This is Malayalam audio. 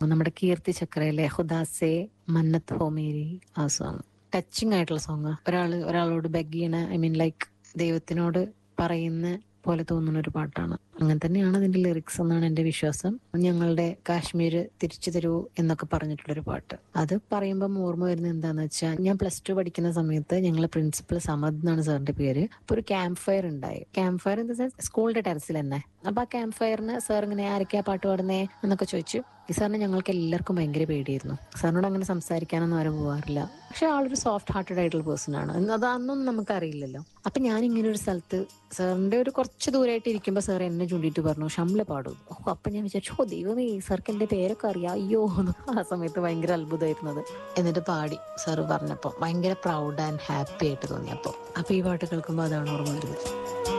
നമ്മുടെ കീർത്തി ചക്രയിലെ ഹുദാസെ മന്നത്ത് ഹോമേരി ആ സോങ് ടച്ചിങ് ആയിട്ടുള്ള സോങ് ഒരാള് ഒരാളോട് ബെഗ് ചെയ്യണ ഐ മീൻ ലൈക്ക് ദൈവത്തിനോട് പറയുന്ന പോലെ തോന്നുന്ന ഒരു പാട്ടാണ് അങ്ങനെ തന്നെയാണ് അതിന്റെ ലിറിക്സ് എന്നാണ് എന്റെ വിശ്വാസം ഞങ്ങളുടെ കാശ്മീർ തിരിച്ചു തരൂ എന്നൊക്കെ പറഞ്ഞിട്ടുള്ളൊരു പാട്ട് അത് പറയുമ്പോൾ ഓർമ്മ വരുന്നത് എന്താന്ന് വെച്ചാൽ ഞാൻ പ്ലസ് ടു പഠിക്കുന്ന സമയത്ത് ഞങ്ങളെ പ്രിൻസിപ്പൽ സമദ് എന്നാണ് സാറിന്റെ പേര് അപ്പൊ ഒരു ക്യാമ്പ് ഫയർ ഉണ്ടായി ക്യാമ്പ് ഫയർ എന്താ വെച്ചാൽ സ്കൂളിന്റെ ടെറസിൽ തന്നെ അപ്പൊ ആ ക്യാമ്പ് ഫയറിന് സാർ ഇങ്ങനെ ആരൊക്കെയാ പാട്ട് പാടുന്നേ എന്നൊക്കെ ചോദിച്ചു ഈ സാറിന് ഞങ്ങൾക്ക് എല്ലാവർക്കും ഭയങ്കര പേടിയായിരുന്നു സാറിനോട് അങ്ങനെ സംസാരിക്കാനൊന്നും ആരും പോകാറില്ല പക്ഷെ ആളൊരു സോഫ്റ്റ് ഹാർട്ടഡ് ആയിട്ടുള്ള പേഴ്സൺ ആണ് എന്ന് അതൊന്നും നമുക്ക് അറിയില്ലല്ലോ അപ്പൊ ഞാൻ ഇങ്ങനെ ഒരു സ്ഥലത്ത് സാറിന്റെ ഒരു കുറച്ച് ദൂരമായിട്ട് ഇരിക്കുമ്പോൾ സാർ എന്നെ ചൂണ്ടിയിട്ട് പറഞ്ഞു ഷംല പാടും ഓ അപ്പൊ ഞാൻ വിചാരിച്ചു ഓ ദൈവമേ സാർക്ക് എന്റെ പേരൊക്കെ അറിയാം അയ്യോ എന്ന് ആ സമയത്ത് ഭയങ്കര അത്ഭുതമായിരുന്നത് എന്നിട്ട് പാടി സാറ് പറഞ്ഞപ്പോ ഭയങ്കര പ്രൗഡ് ആൻഡ് ഹാപ്പി ആയിട്ട് തോന്നിയപ്പോ അപ്പൊ ഈ പാട്ട് കേൾക്കുമ്പോൾ അതാണ് ഓർമ്മ വരുന്നത്